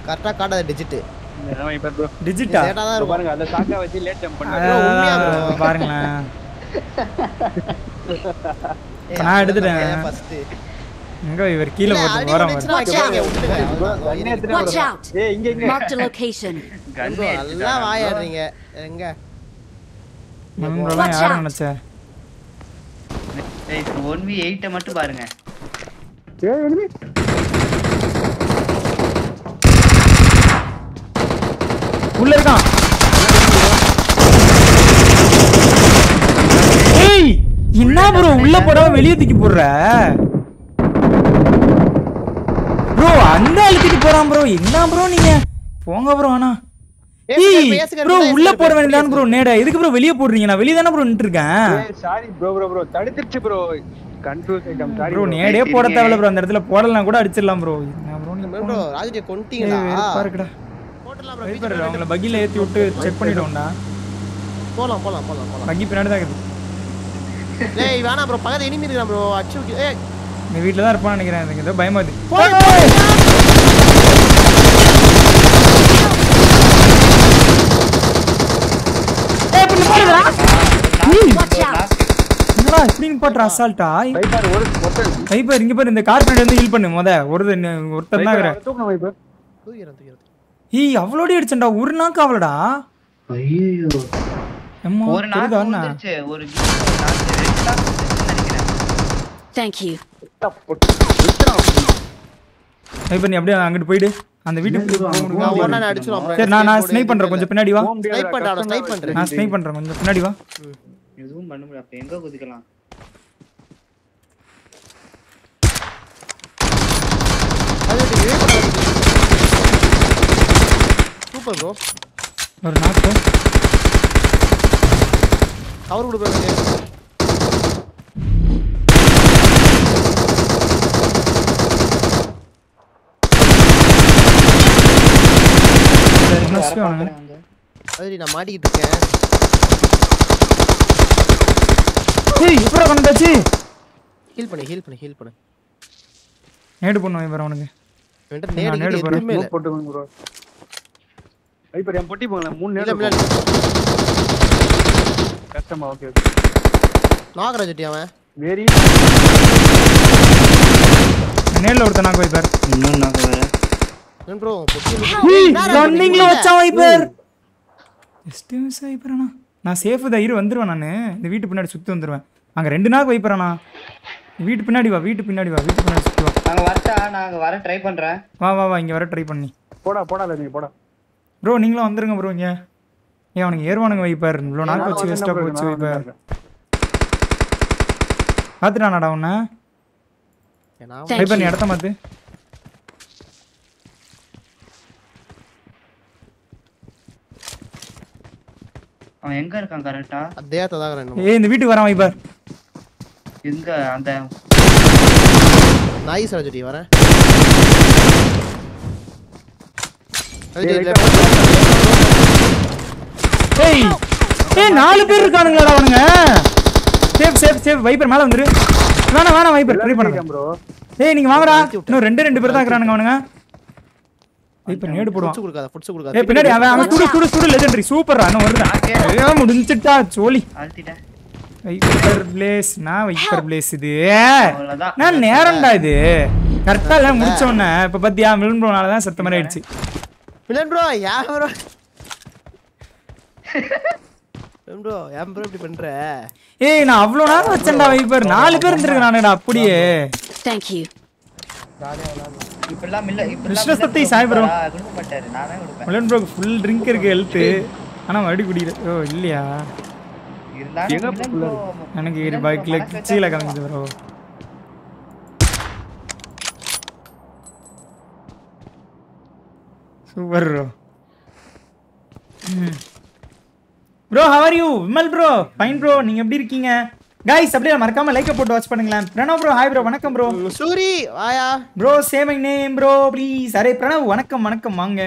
கரெக்டா காட்டாத டிஜிட் அவன் இப்ப bro. டிஜிட்டா லேட்டா தான் இப்ப இருக்கும் பாருங்க அந்த சாக்கா வச்சு லேட் ஜம்ப் பண்ண உண்மையா bro? பாருங்களேன் ஏய், நான் எடுத்துட்டேன். அதுதான் first. எங்க இவர் கீழே இல்ல, போட்டு already வரோம் வந்துச்சுன்னா வைக்காதீங்க, விட்டுருங்க. கண்ணே எடுத்துட்டு Watch bro. out! ஏய் இங்க இங்க Marked a location. bro, நல்லா வாயாடுறீங்க எங்க நம்மளெல்லாம் யாரும் நினைச்ச ஒன் வி எயிட்ட மட்டும் பாருங்க ஏய் enemy. உள்ள இருக்கான் ஏய் என்ன ப்ரோ உள்ள போடாம வெளிய தூக்கி போடுற ப்ரோ அந்த அழுத்திட்டு போறான் ப்ரோ என்ன ப்ரோ நீங்க போங்க ப்ரோ ஆனா ஏய் ப்ரோ உள்ள போட வேண்டியதான் ப்ரோ நேடா எதுக்கு ப்ரோ வெளிய போடுறீங்க நான் வெளிய தானே ப்ரோ நின்று இருக்கேன் ஏய் சாரி ப்ரோ ப்ரோ ப்ரோ தடுத்துருச்சு bro confuse item sorry bro நேடே போட தேவையில்ல ப்ரோ அந்த இடத்துல போடலாம் கூட அடிச்சிடலாம் ப்ரோ என்ன ப்ரோ நீ ப்ரோ ராஜுஜி கொன்ட்டீங்களா பாருக்கடா போட்டுலாம் bro, வெயிட் பண்ணுறேன் உங்களை பக்கில ஏத்தி விட்டு செக் பண்ணிட்டோம்டா போலாம் போலாம் போலாம் போலாம் பக்கி பின்னாடி தான் இருக்குது டேய் வேணாம் ப்ரோ பக்கத்துல இனிமே இருக்கான் ப்ரோ அச்சு விக்கு- ஏய் இந்த வீட்டில் தான் இருப்பான்னு நினைக்கிறேன் எனக்கு ஏதோ பயமா இருக்கு ஏய், இப்படி போடுறா? Watch out! என்னடா இப்படின்னு போட்டுற அசால்ட்டா வைப்பார் ஒரு ஒருத்தர் வைப்பர் இங்க பாரு இந்த கார் பின்னாடி வந்து ஹீல் பண்ணு முத ஒரு ஒருத்தர் தான் இருக்கிற வைப்பார் தூக்கணும் வைப்பார் தூக்கிறேன் தூக்கிறேன் ஏய் அவ்வளோடி அடிச்சண்டா ஒரு நாக்கு அவளடா ஐயோ அம்மா ஒரு நாள் தெரியுதா என்ன? வந்துருச்சு ஒரு ஒரு நாள் ரெண்டு நாள் வந்துருச்சுன்னு நினைக்கிறேன் Thank you. வைப்பர் நீ அப்படியே அங்கிட்டு போயிடு அந்த வீட்டுக்கு போக முடியுமா? நான் ஒண்ணா நான் அடிச்சிருவேன் bro. சரி நான் நான் ஸ்னைப் பண்றேன் கொஞ்சம் பின்னாடி வா ஸ்னைப் பண்றேன் ஸ்னைப் பண்றேன் நான் ஸ்னைப் பண்றேன் கொஞ்சம் பின்னாடி வா எதுவும் பண்ண முடியாது அப்ப எங்க குதிக்கலாம் சூப்பர் ப்ரோ ஒரு நாக்கு கவர் கொடுக்குறது சரி, என்ன விஷயம் அவனுங்க? அது நான் மாட்டிக்கிட்டு இருக்கேன் ஏய் எப்படா கொண்டாச்சு ஹீல் பண்ணு ஹீல் பண்ணு ஹீல் பண்ணு நேடு பண்ணுவான் இவர் அவனுக்கு என்கிட்ட நான் நேடு நேடு கீடு போறேன். எதுவுமே இல்ல போட்டுக்கோங்க ப்ரோ வைப்பார் என் பொட்டி போங்களேன் மூணு இல்ல நேரம் இல்ல கஷ்டமா ஓகே நாகராஜட்டி அவன் வேரி நேர்ல ஒருத்தன் நாக்கு வைப்பார் இன்னும் நாங்க வேற ஏன் ப்ரோ பொட்டி ரன்னிங்ல வச்சான் வைப்பர் ஜஸ்ட் மிஸ் வைப்பறனா நான் சேஃப் தான் இரு வந்துருவேன் நான் இந்த வீட்டு பின்னாடி சுத்தி வந்துருவேன் அங்க ரெண்டு நாக்கு வைப்பறனா வீட்டு பின்னாடி வா வீட்டு பின்னாடி வா வீட்டு பின்னாடி சுத்தி வா நாங்க வரட்டா நாங்க வர ட்ரை பண்றேன் வா வா வா இங்க வர ட்ரை பண்ணி போடா போடா இல்லை நீ போடா ப்ரோ நீங்களும் வந்துருங்க ப்ரோ இங்க ஏன் அவனுக்கு ஏறுவானுங்க வைப்பார் இவ்வளோ நாக்கு வச்சு நான் வேஸ்ட்டாக வந்து போச்சு நான் வைப்பார் வந்து பார்த்துட்டானாடா உன்னை Thank வைப்பார் நீ you. இடத்த மாத்து அவன் எங்க இருக்கான் கரெக்டா அதே ததாகரன் ஏய் இந்த வீட்டுக்கு வரான் வைப்பார் எங்க அந்த நாய் ராஜட்டி வரேன் ஏய், ஏய் ஏய் நாலு பேர் இருக்கானுங்களாடா அவனுங்க சேஃப் சேஃப் சேஃப் வைப்பர் மேல வந்துரு வேணாம் வேணாம் வைப்பர் ட்ரை பண்ணுங்க ப்ரோ ஏய் நீங்க வாங்கடா இன்னும் ரெண்டு ரெண்டு பேர் தான் இருக்கானுங்க அவனுங்க வைப்பர் நேடு போடுவான் ஃபுட்ஸ் கொடுக்காத ஃபுட்ஸ் ஏய் கொடுக்காத பின்னாடி அவன் அவன் சுடு சுடு சுடு லெஜெண்டரி சூப்பர்ரா இன்னும் வருதான் ஏன் முடிஞ்சிட்டா சோலி அழுத்திட்டேன் வைப்பர் பிளேஸ் நான் வைப்பர் பிளேஸ் இது அவ்வளவுதான் நான் நேரம்டா இது கரெக்டா எல்லாம் முடிச்ச உடனே இப்ப பாத்தியா விழுந்தோனால தான் செத்த மாதிரி ஆயிடுச்சு மிலன் ப்ரோ ஏன் ப்ரோ மிலன் ப்ரோ ஏன் ப்ரோ இப்படி பண்ற ஏய் நான் அவ்வளவு நேரம் வச்சேன்டா வைப்பர் நாலு பேர் இருந்திருக்கானுடா அப்படியே Thank you. இப்பெல்லாம் இல்ல கிருஷ்ண சக்தி சாய் bro. கொடுக்க மாட்டாரு நானே கொடுப்பேன் மிலன் ப்ரோ ஃபுல் ட்ரிங்க் இருக்கு ஹெல்த் ஆனா மறுபடியும் குடிக்கிற ஓ இல்லையா இருந்தாலும் எங்க வில்லன் புள்ள bro, எனக்கு வில்லன் bro பைக்ல மனசு வச்சா கிச்சியில காமிக்குது bro super bro bro how are you Vimal bro fine bro நீங்க எப்படி இருக்கீங்க கைஸ் அப்படியே மறக்காம லைக்க போட்டு வாட்ச் பண்ணுங்களேன் பிரணவ் ப்ரோ ஹாய் ப்ரோ வணக்கம் ப்ரோ சூரி வாயா bro say my name bro please அரே பிரணவ் வணக்கம் வணக்கம் வாங்க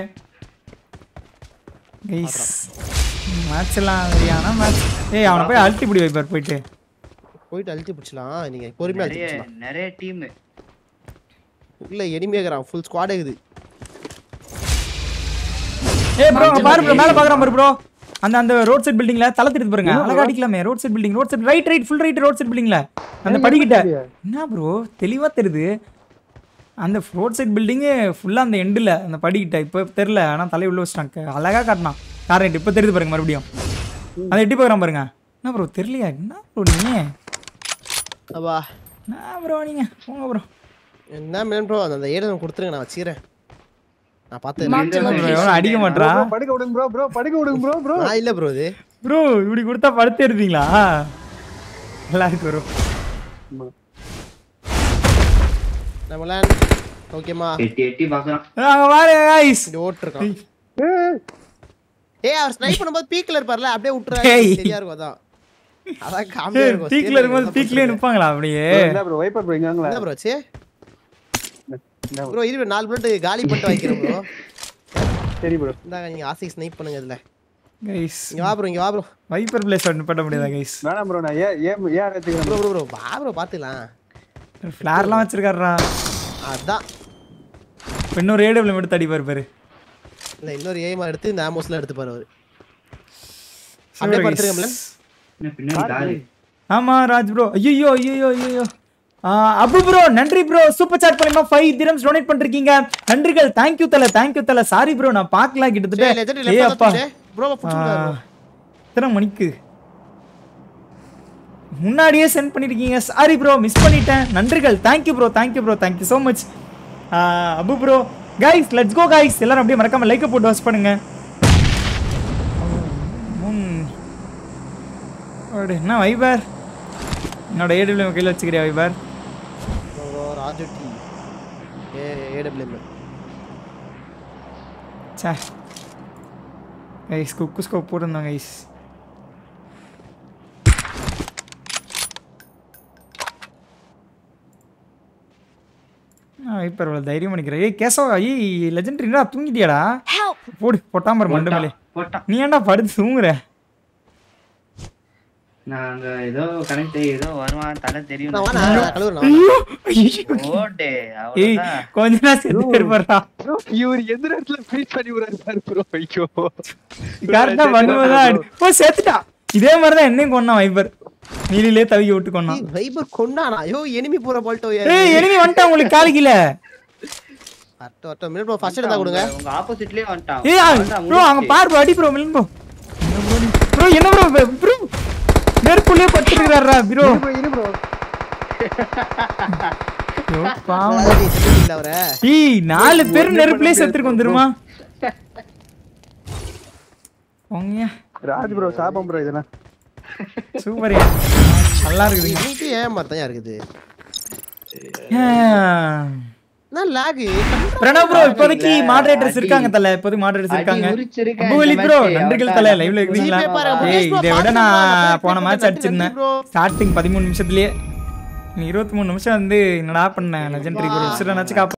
கைஸ் மேட்ச்லாம் சரியான மேட்ச் ஏய் அவனை போய் அழுத்தி பிடி வைப்பார் போயிட்டு போயிட்டு அழுத்தி பிடிச்சலாம் நீங்க பொறுமையா அழுத்தி நிறைய பிடிச்சலாம் நிறைய டீம் உள்ள எனிமையாகிறான் ஃபுல் ஸ்குவாட் இருக்குது ஏய் ப்ரோ பாரு ப்ரோ மேல பாக்குறான் பாரு ப்ரோ அந்த அந்த ரோட் சைடு பில்டிங்ல தலை திருப்பி பாருங்க அழகா அடிக்கலாமே road side building road side right right full right road side பில்டிங்ல அந்த படிக்கிட்ட என்ன ப்ரோ தெளிவா தெரியுது அந்த ரோட் சைடு பில்டிங்கு ஃபுல்லா அந்த எண்டில் அந்த படிக்கிட்ட இப்போ தெரில ஆனா தலை உள்ள வச்சிட்டாங்க அழகா காட்டினான் காரண்ட் இப்போ தெரியுது பாருங்க மறுபடியும் அதை எட்டி பார்க்குறான் பாருங்க என்ன ப்ரோ தெரியலையா என்ன ப்ரோ நீங்க அப்பா என்ன ப்ரோ நீங்க போங்க ப்ரோ என்ன மேன் ப்ரோ அந்த ஏடு கொடுத்துருங்க நான் வச்சுக்கிறேன் நான் பார்த்து Marked a ப்ரோ location. எவனும் அடிக்க மாட்றா bro, படுக்க விடுங்க ப்ரோ ப்ரோ படுக்க விடுங்க ப்ரோ ப்ரோ நான் இல்ல ப்ரோ இது ப்ரோ இப்படி கொடுத்தா படுத்து எடுத்தீங்களா நல்லா இருக்கு ப்ரோ நம்மளான் ஓகேமா எட்டி எட்டி பாக்குறான் அங்க பாருங்க guys இங்க ஓட்டிருக்கான் ஏய் அவர் ஸ்னைப் பண்ணும்போது பீக்ல இருப்பார்ல அப்படியே ஏய். விட்டுறாரு சரியா இருக்கும் அதான் அதான் காமெடியா இருக்கும் பீக்ல இருக்கும்போது பீக்லயே நிப்பாங்களா அப்படியே என்ன ப்ரோ வைப்பர் ப்ரோ இங்க வாங்களா என்ன ப்ரோ ஆச்சு ப்ரோ இரு நாலு மினிட் காலி பண்ணிட்டு வைக்கிறேன் ப்ரோ சரி ப்ரோ இந்தாங்க நீங்க ஆசைக்கு ஸ்னைப் பண்ணுங்க இதுல கைஸ் இங்க வா ப்ரோ இங்க வா ப்ரோ வைப்பர் பிளேஸ் பண்ண முடியாதா கைஸ் வேணாம் ப்ரோ நான் ஏன் ஏன் ஏன் எடுத்துக்கிறேன் ப்ரோ ப்ரோ ப்ரோ வா ப்ரோ பாத்துக்கலாம் ஃபிளார்லாம் வச்சிருக்காருடா அதான் இப்ப இன்னொரு ஏடபிள்யூ எடுத்து அடிப்பாரு பாரு இல்ல இன்னொரு ஏமா எடுத்து இந்த ஆமோஸ்ல எடுத்து பாரு அவரு Sure, அப்படியே guys. படுத்துருங்க என்ன பின்னாடி காலு ஆமா ராஜ் ப்ரோ ஐயோ ஐயோ ஐயோ அபு ப்ரோ நன்றி ப்ரோ சூப்பர் சாட் மூலமா ஃபைவ் திரம்ஸ் டொனேட் பண்ணிருக்கீங்க நன்றிகள் தேங்க்யூ தல தேங்க்யூ தல சாரி ப்ரோ நான் பார்க்கல கிட்டத்தட்ட ஏ அப்பா ப்ரோ புடிச்சுங்க ஆ, எத்தனை மணிக்கு முன்னாடியே சென்ட் பண்ணிருக்கீங்க சாரி ப்ரோ மிஸ் பண்ணிட்டேன் நன்றிகள் thank you bro thank you bro thank you so much Abu bro guys let's go guys எல்லாரும் அப்படியே மறக்காம லைக்கை போட்டு வாட்ச் பண்ணுங்க முன் அடே, என்ன வைபர் என்னோட ஏடபிள்யூ கையில் வச்சுக்கிறியா வைபர் ப்ரோ ராஜு டி ஏ ஏடபிள்யூஎம் சே கைஸ் குக்கு ஸ்கோப் போட்டிருந்தோம் கைஸ் வைப்பர் இவ்வளோ தைரியம் பண்ணிக்கிறேன் ஏய் கேசவா ஐய் லெஜெண்டரிடா தூங்கிட்டியாடா Help! போடு பொட்டாம பாரு மண்டு மேலே போட்டான் நீ ஏன்டா படுத்து தூங்குற நான் அங்க ஏதோ கனெக்ட் ஏதோ வருவான் தலை தெரியும் நான் வா நான் கழுவுறேன் ஐயோ ஐயோ ஓட்டே ஏய் அவ்வளவுதான் கொஞ்ச நேரம் செத்து போயிருப்பாரா ப்ரோ இவர் எந்த நேரத்துல ஃபீட் பண்ணி விடுறாரு பாரு ப்ரோ ஐயோ கரெக்டா பண்ணும்போதா ஓ செத்துட்டா இதே மாதிரி தான் என்னையும் கொண்டான் வைப்பர் நீலிலே தவிக்க விட்டு கொண்டான் வைபர் கொண்டானா ஐயோ எனிமி பூரா போல்ட்டோ ஏய் எனிமி வந்துட்டான் உங்களுக்கு காலிக்கல அட்டோ அட்டோ மினிட் ப்ரோ ஃபர்ஸ்ட் இருந்தா கொடுங்க உங்க ஆப்போசிட்லயே வந்துட்டான் ஏய் அவ்வளவுதான், ப்ரோ அங்க முடிஞ்சுச்சு. பாரு bro, அடி ப்ரோ மிலன் ப்ரோ ப்ரோ என்ன ப்ரோ ப்ரோ நெருப்புலயே படுத்துக்கிறாரா ப்ரோ இரு ப்ரோ பாவம் அதாவது செத்துட்டீங்களா அவரை ஏய் நாலு பேர் நெருப்புலயே செத்துருக்கோம் தெரியுமா போங்க ராஜ் ப்ரோ சாபம் ப்ரோ இதெல்லாம் சூப்பர் நல்லா இருக்குதுங்க இன்னைக்கு ஏன் மாதிரி இருக்குது ஆ. நான் லாக் பிரணவ் ப்ரோ இப்போதைக்கு மாடரேட்டர்ஸ் இருக்காங்க தல இப்போதைக்கு மாடரேட்டர்ஸ் அடி இருக்காங்க உரிச்சிருக்கேன் அபுவலி இந்த ப்ரோ match. நன்றிகள் அவ்வளவுதான். தல லைவ்ல இருக்கீங்களா ஜிபே பாருங்க, ஏய் bro, இதை விட பாத்துட்டு நான் போங்க, போன நன்றி, மேட்ச் நன்றி, அடிச்சிருந்தேன் bro. ஸ்டார்டிங் பதிமூணு நிமிஷத்துலயே இருபத்தி மூணு நிமிஷம் வந்து என்னடா பண்ணேன் லெஜெண்டரி ஒரு நிமிஷம் நினைச்சு காப்ப